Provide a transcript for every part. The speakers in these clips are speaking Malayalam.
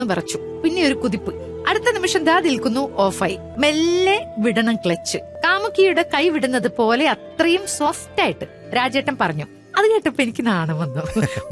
വിറച്ചു പിന്നെ ഒരു കുതിപ്പ് അടുത്ത നിമിഷം ദാ നിൽക്കുന്നു ഓഫായി മെല്ലെ വിടണം ക്ലച്ച് കാമുകിയുടെ കൈ വിടുന്നത് പോലെ അത്രയും സോഫ്റ്റ് ആയിട്ട് രാജേട്ടൻ പറഞ്ഞു അത് കേട്ടപ്പോ എനിക്ക് നാണം വന്നു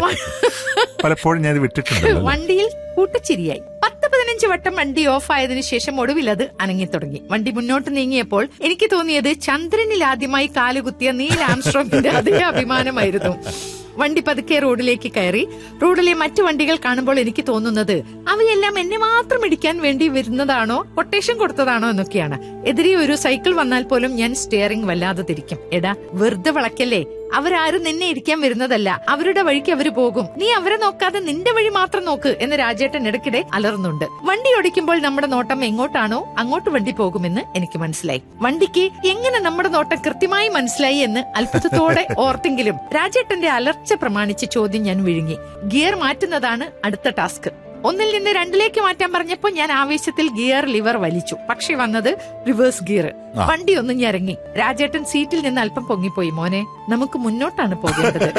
പലപ്പോഴും ഞാൻ ഇത് വിട്ടിട്ടുണ്ടല്ലോ വണ്ടിയിൽ കൂട്ടച്ചിരിയായി പത്ത് പതിനഞ്ച് വട്ടം വണ്ടി ഓഫ് ആയതിനു ശേഷം ഒടുവിൽ അത് അനങ്ങി തുടങ്ങി വണ്ടി മുന്നോട്ട് നീങ്ങിയപ്പോൾ എനിക്ക് തോന്നിയത് ചന്ദ്രനിൽ ആദ്യമായി കാലുകുത്തിയ നീൽ ആംസ്ട്രോങ്ങിന്റെ അതേ അഭിമാനമായിരുന്നു വണ്ടി പതുക്കെ റോഡിലേക്ക് കയറി റോഡിലെ മറ്റു വണ്ടികൾ കാണുമ്പോൾ എനിക്ക് തോന്നുന്നത് അവയെല്ലാം എന്നെ മാത്രം ഇടിക്കാൻ വേണ്ടി വരുന്നതാണോ കൊട്ടേഷൻ കൊടുത്തതാണോ എന്നൊക്കെയാണ് എതിരെ ഒരു സൈക്കിൾ വന്നാൽ പോലും ഞാൻ സ്റ്റിയറിംഗ് വല്ലാതെ തിരിക്കും എടാ വെറുതെ വളയ്ക്കല്ലേ അവരാരും നിന്നെ ഇരിക്കാൻ വരുന്നതല്ല അവരുടെ വഴിക്ക് അവര് പോകും നീ അവരെ നോക്കാതെ നിന്റെ വഴി മാത്രം നോക്ക് എന്ന് രാജേട്ടൻ ഇടയ്ക്കിടെ അലർന്നുണ്ട് വണ്ടി ഓടിക്കുമ്പോൾ നമ്മുടെ നോട്ടം എങ്ങോട്ടാണോ അങ്ങോട്ട് വണ്ടി പോകുമെന്ന് എനിക്ക് മനസ്സിലായി വണ്ടിക്ക് എങ്ങനെ നമ്മുടെ നോട്ടം കൃത്യമായി മനസ്സിലായി എന്ന് അത്ഭുതത്തോടെ ഓർത്തെങ്കിലും രാജേട്ടന്റെ അലർച്ച പ്രമാണിച്ച് ചോദ്യം ഞാൻ വിഴുങ്ങി ഗിയർ മാറ്റുന്നതാണ് അടുത്ത ടാസ്ക് ഒന്നിൽ നിന്ന് രണ്ടിലേക്ക് മാറ്റാൻ പറഞ്ഞപ്പോ ഞാൻ ആവേശത്തിൽ ഗിയർ ലിവർ വലിച്ചു പക്ഷെ വന്നത് റിവേഴ്സ് ഗിയർ ആ. വണ്ടി ഒന്ന് ഞരങ്ങി രാജേട്ടൻ സീറ്റിൽ നിന്ന് അല്പം പൊങ്ങിപ്പോയി മോനെ നമുക്ക് മുന്നോട്ടാണ് പോകേണ്ടത്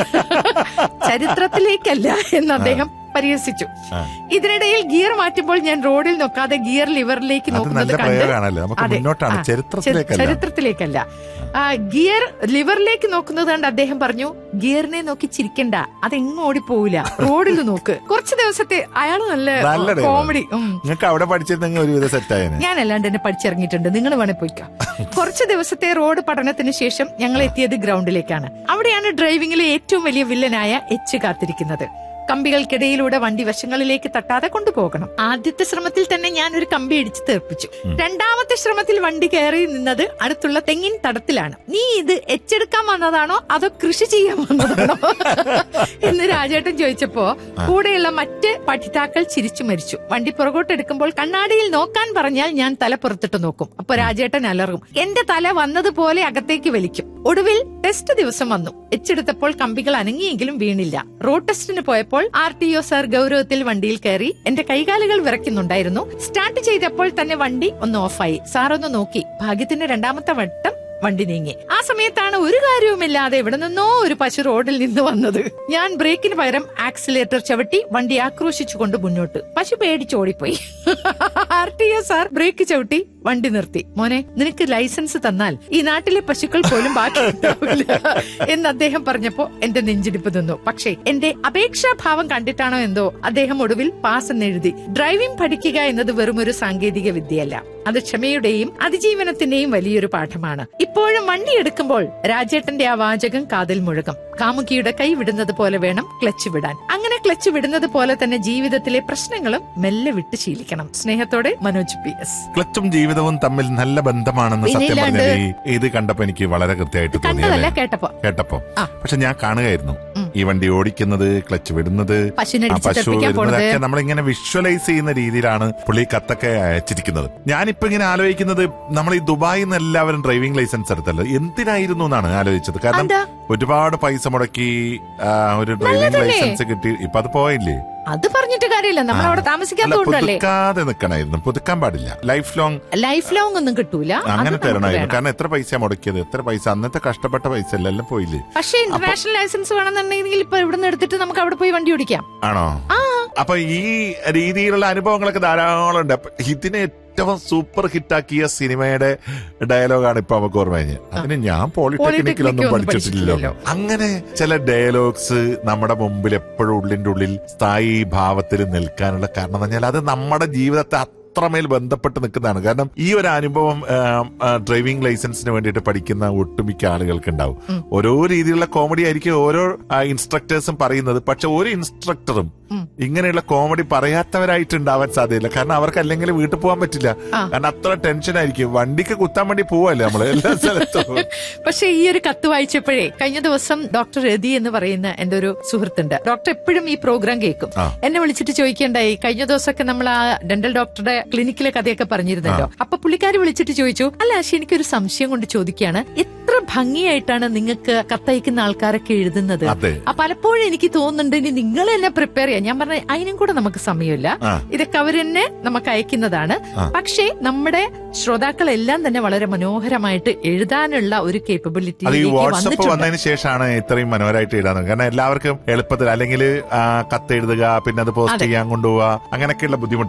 ചരിത്രത്തിലേക്കല്ല എന്ന് അദ്ദേഹം പരിഹസിച്ചു ആ. ഇതിനിടയിൽ ഗിയർ മാറ്റുമ്പോൾ ഞാൻ റോഡിൽ നോക്കാതെ ഗിയർ ലിവറിലേക്ക് അത് നോക്കുന്നത് നല്ല കണ്ട് പ്രയോഗമാണല്ലോ നമുക്ക് അതെ. മുന്നോട്ടാണ് ആ, ചരിത്രത്തിലേക്കല്ല ചരിത്രത്തിലേക്കല്ല ആ, ഗിയർ ലിവറിലേക്ക് നോക്കുന്നത് കണ്ട് അദ്ദേഹം പറഞ്ഞു ഗിയറിനെ നോക്കി ചിരിക്കണ്ട അതെങ്ങും ഓടിപ്പോവില്ല റോഡിൽ നോക്ക് കുറച്ച് ദിവസത്തെ അയാൾ നല്ല നല്ല dialogue. കോമഡി ഉം. നിങ്ങൾക്ക് അവിടെ പഠിച്ചിരുന്നെങ്കിൽ ഒരുവിധ സെറ്റായേനെ ഞാൻ അല്ലാണ്ട് എന്നെ പഠിച്ചിറങ്ങിയിട്ടുണ്ട് നിങ്ങൾ വേണേ പോയിക്കോ കുറച്ച് ദിവസത്തെ റോഡ് പഠനത്തിന് ശേഷം ഞങ്ങൾ എത്തിയത് ഗ്രൗണ്ടിലേക്കാണ് അവിടെയാണ് ഡ്രൈവിംഗിലെ ഏറ്റവും വലിയ വില്ലനായ എച്ച് കാത്തിരിക്കുന്നത് കമ്പികൾക്കിടയിലൂടെ വണ്ടി വശങ്ങളിലേക്ക് തട്ടാതെ കൊണ്ടുപോകണം ആദ്യത്തെ ശ്രമത്തിൽ തന്നെ ഞാൻ ഒരു കമ്പി ഇടിച്ച് തെറിപ്പിച്ചു രണ്ടാമത്തെ ശ്രമത്തിൽ വണ്ടി കയറി നിന്നത് അടുത്തുള്ള തെങ്ങിൻ തടത്തിലാണ് നീ ഇത് എച്ചെടുക്കാൻ വന്നതാണോ അതോ കൃഷി ചെയ്യാൻ വന്നതാണോ എന്ന് രാജേട്ടൻ ചോദിച്ചപ്പോ കൂടെയുള്ള മറ്റ് പഠിതാക്കൾ ചിരിച്ചു മരിച്ചു വണ്ടി പുറകോട്ടെടുക്കുമ്പോൾ കണ്ണാടിയിൽ നോക്കാൻ പറഞ്ഞാൽ ഞാൻ തല പുറത്തിട്ട് നോക്കും അപ്പൊ രാജേട്ടൻ അലറും എന്റെ തല വന്നതുപോലെ അകത്തേക്ക് വലിക്കും ഒടുവിൽ ടെസ്റ്റ് ദിവസം വന്നു എച്ചെടുത്തപ്പോൾ കമ്പികൾ അനങ്ങിയെങ്കിലും വീണില്ല റോഡ് ടെസ്റ്റിന് പോയപ്പോൾ ആർ ടി ഒ സാർ ഗൗരവത്തിൽ വണ്ടിയിൽ കയറി എന്റെ കൈകാലുകൾ വിറയ്ക്കുന്നുണ്ടായിരുന്നു സ്റ്റാർട്ട് ചെയ്തപ്പോൾ തന്നെ വണ്ടി ഒന്ന് ഓഫായി സാർ ഒന്ന് നോക്കി ഭാഗ്യത്തിന് രണ്ടാമത്തെ വട്ടം വണ്ടി നീങ്ങി ആ സമയത്താണ് ഒരു കാര്യവുമില്ലാതെ എവിടെ നിന്നോ ഒരു പശു റോഡിൽ നിന്ന് വന്നത് ഞാൻ ബ്രേക്കിന് പകരം ആക്സിലേറ്റർ ചവിട്ടി വണ്ടി ആക്രോശിച്ചുകൊണ്ട് മുന്നോട്ട് പശു പേടിച്ചോടിപ്പോയി R T O sir brake ചവിട്ടി വണ്ടി നിർത്തി മോനെ നിനക്ക് ലൈസൻസ് തന്നാൽ ഈ നാട്ടിലെ പശുക്കൾ പോലും ബാക്കി ഉണ്ടാവില്ല എന്ന് അദ്ദേഹം പറഞ്ഞപ്പോ എന്റെ നെഞ്ചിടിപ്പ് നിന്നു പക്ഷേ എന്റെ അപേക്ഷാഭാവം കണ്ടിട്ടാണോ എന്തോ അദ്ദേഹം ഒടുവിൽ പാസ് എന്നെഴുതി ഡ്രൈവിംഗ് പഠിക്കുക എന്നത് വെറും ഒരു സാങ്കേതിക വിദ്യയല്ല അത് ക്ഷമയുടെയും അതിജീവനത്തിന്റെയും വലിയൊരു പാഠമാണ് ഇപ്പോഴും വണ്ടി എടുക്കുമ്പോൾ രാജേട്ടന്റെ ആ വാചകം കാതിൽ മുഴകം കാമുകിയുടെ കൈ വിടുന്നത് പോലെ വേണം ക്ലച്ച് വിടാൻ അങ്ങനെ ക്ലച്ച് വിടുന്നത് പോലെ തന്നെ ജീവിതത്തിലെ പ്രശ്നങ്ങളും മെല്ലെ വിട്ട് ശീലിക്കണം സ്നേഹത്തോടെ മനോജ് പി എസ് ക്ലച്ചും ജീവിതവും തമ്മിൽ നല്ല ബന്ധമാണെന്ന് സത്യം പിന്നില്ലാണ്ട്. പറഞ്ഞാൽ ഈ- ഇത് കണ്ടപ്പോ എനിക്ക് വളരെ കൃത്യമായിട്ട് തോന്നി കണ്ടതല്ല അല്ലേ? കേട്ടപ്പോ കേട്ടപ്പോ ആ. പക്ഷെ ഞാൻ കാണുകയായിരുന്നു ഉം. ഈ വണ്ടി ഓടിക്കുന്നത് ക്ലച്ച് വിടുന്നത് പശുവിനെ ആ അടിച്ച് പശു തെറിപ്പിക്കാൻ പോണത് വരുന്നതൊക്കെ നമ്മളിങ്ങനെ വിഷ്വലൈസ് ചെയ്യുന്ന രീതിയിലാണ് പുള്ളി കത്തൊക്കെ അയച്ചിരിക്കുന്നത് ഞാനിപ്പോ ഇങ്ങനെ ആലോചിക്കുന്നത് നമ്മൾ ഈ ദുബായിൽ നിന്ന് എല്ലാവരും ഡ്രൈവിംഗ് ലൈസൻസ് എടുത്തല്ലോ എന്തിനായിരുന്നു എന്നാണ് ആലോചിച്ചത് കാരണം എന്താ ഒരുപാട് പൈസ മുടക്കി ആ, ഒരു ഡ്രൈവിംഗ് നല്ലതല്ലേ? ലൈസൻസ് കിട്ടി ഇപ്പൊ അത് പോയില്ലേ അത് പറഞ്ഞിട്ട് കാര്യമില്ല നമ്മൾ അവിടെ അല്ല താമസിക്കാത്തതുകൊണ്ടല്ലേ പുതുക്കാതെ നിൽക്കണമായിരുന്നു പുതുക്കാൻ പാടില്ല ലൈഫ് ലോങ് ലൈഫ് ലോങ് ഒന്നും കിട്ടൂല അത് അങ്ങനെ നമുക്ക് തരണമായിരുന്നു വേണം. കാരണം എത്ര പൈസ മുടക്കിയത് എത്ര പൈസ അന്നത്തെ കഷ്ടപ്പെട്ട പൈസ എല്ലാം എല്ലാം പോയില്ലേ പക്ഷേ ഇന്റർനാഷണൽ ലൈസൻസ് വേണമെന്നുണ്ടെങ്കിൽ ഇപ്പൊ ഇവിടുന്ന് എടുത്തിട്ട് നമുക്ക് അവിടെ പോയി വണ്ടി ഓടിക്കാം ആണോ ആ അപ്പൊ ഈ രീതിയിലുള്ള അനുഭവങ്ങളൊക്കെ ധാരാളം ഉണ്ട് അപ്പൊ ഇതിനെ ഏറ്റവും സൂപ്പർ ഹിറ്റാക്കിയ സിനിമയുടെ ഡയലോഗാണ് ഇപ്പൊ നമുക്ക് ഓർമ്മ കഴിഞ്ഞത് അതിന് ഞാൻ പോളിടെക്നിക്കിലൊന്നും പോളിടെക്നിക്കൊന്നും പഠിച്ചിട്ടില്ലല്ലോ പഠിച്ചിട്ടില്ലല്ലോ. അങ്ങനെ ചില ഡയലോഗ്സ് നമ്മുടെ മുമ്പിൽ എപ്പോഴും ഉള്ളിന്റെ ഉള്ളിൽ സ്ഥായി ഭാവത്തിൽ നിൽക്കാനുള്ള കാരണം എന്ന് പറഞ്ഞാൽ അത് നമ്മുടെ ജീവിതത്തെ അത്രമേൽ ബന്ധപ്പെട്ട് നിൽക്കുന്നതാണ് കാരണം ഈ ഒരു അനുഭവം ഡ്രൈവിംഗ് ലൈസൻസിന് വേണ്ടിയിട്ട് പഠിക്കുന്ന ഒട്ടുമിക്ക ആളുകൾക്ക് ഉണ്ടാവും ഓരോ രീതിയിലുള്ള കോമഡി ആയിരിക്കും ഓരോ ഇൻസ്ട്രക്ടേഴ്സും പറയുന്നത് പക്ഷെ ഒരു ഇൻസ്ട്രക്ടറും ഉം. ഇങ്ങനെയുള്ള കോമഡി പറയാത്തവരായിട്ട് ഉണ്ടാവാൻ സാധ്യതയില്ല കാരണം അവർക്ക് അല്ലെങ്കിൽ വീട്ടിൽ പോകാൻ പറ്റില്ല ആ. കാരണം അത്ര ടെൻഷൻ ആയിരിക്കും വണ്ടിക്ക് കുത്താൻ വേണ്ടി പോവല്ലേ നമ്മള് എല്ലാ സ്ഥലത്തും പക്ഷെ ഈ ഒരു കത്ത് വായിച്ചപ്പോഴേ കഴിഞ്ഞ ദിവസം ഡോക്ടർ രതി എന്ന് പറയുന്ന എന്റെ ഒരു സുഹൃത്തുണ്ട് ഡോക്ടർ എപ്പോഴും ഈ പ്രോഗ്രാം കേൾക്കും ആ. എന്നെ വിളിച്ചിട്ട് ചോദിക്കേണ്ടായി കഴിഞ്ഞ ദിവസമൊക്കെ നമ്മൾ ആ ഡെന്റൽ ഡോക്ടറുടെ ക്ലിനിക്കിലെ കഥയൊക്കെ പറഞ്ഞിരുന്നല്ലോ അപ്പൊ പുള്ളിക്കാരി വിളിച്ചിട്ട് ചോദിച്ചു അല്ല ആശി എനിക്കൊരു സംശയം കൊണ്ട് ചോദിക്കുകയാണ് എത്ര ഭംഗിയായിട്ടാണ് നിങ്ങൾക്ക് കത്തയക്കുന്ന ആൾക്കാരൊക്കെ എഴുതുന്നത് അതെ ആ പലപ്പോഴും എനിക്ക് തോന്നുന്നുണ്ട് ഇനി നിങ്ങൾ തന്നെ പ്രിപ്പയർ ചെയ്യാം ഞാൻ പറഞ്ഞ അതിനും കൂടെ നമുക്ക് സമയമില്ല ആ. ഇതൊക്കെ അവർ തന്നെ നമുക്ക് അയക്കുന്നതാണ് പക്ഷേ നമ്മുടെ ശ്രോതാക്കളെല്ലാം തന്നെ വളരെ മനോഹരമായിട്ട് എഴുതാനുള്ള ഒരു അത് ഈ കേപ്പബിലിറ്റിയിലേക്ക് വാട്സപ്പ് വന്നിട്ടുണ്ട് വന്നതിന് ശേഷമാണ് ഇത്രയും മനോഹരമായിട്ട് എഴുതാൻ തുടങ്ങുന്നത്. കാരണം എല്ലാവർക്കും എളുപ്പത്തിൽ അല്ലെങ്കിൽ കത്ത് എഴുതുക പിന്നെ അത് പോസ്റ്റ് അതെ. ചെയ്യാൻ കൊണ്ടുപോവുക അങ്ങനെയൊക്കെയുള്ള ബുദ്ധിമുട്ട്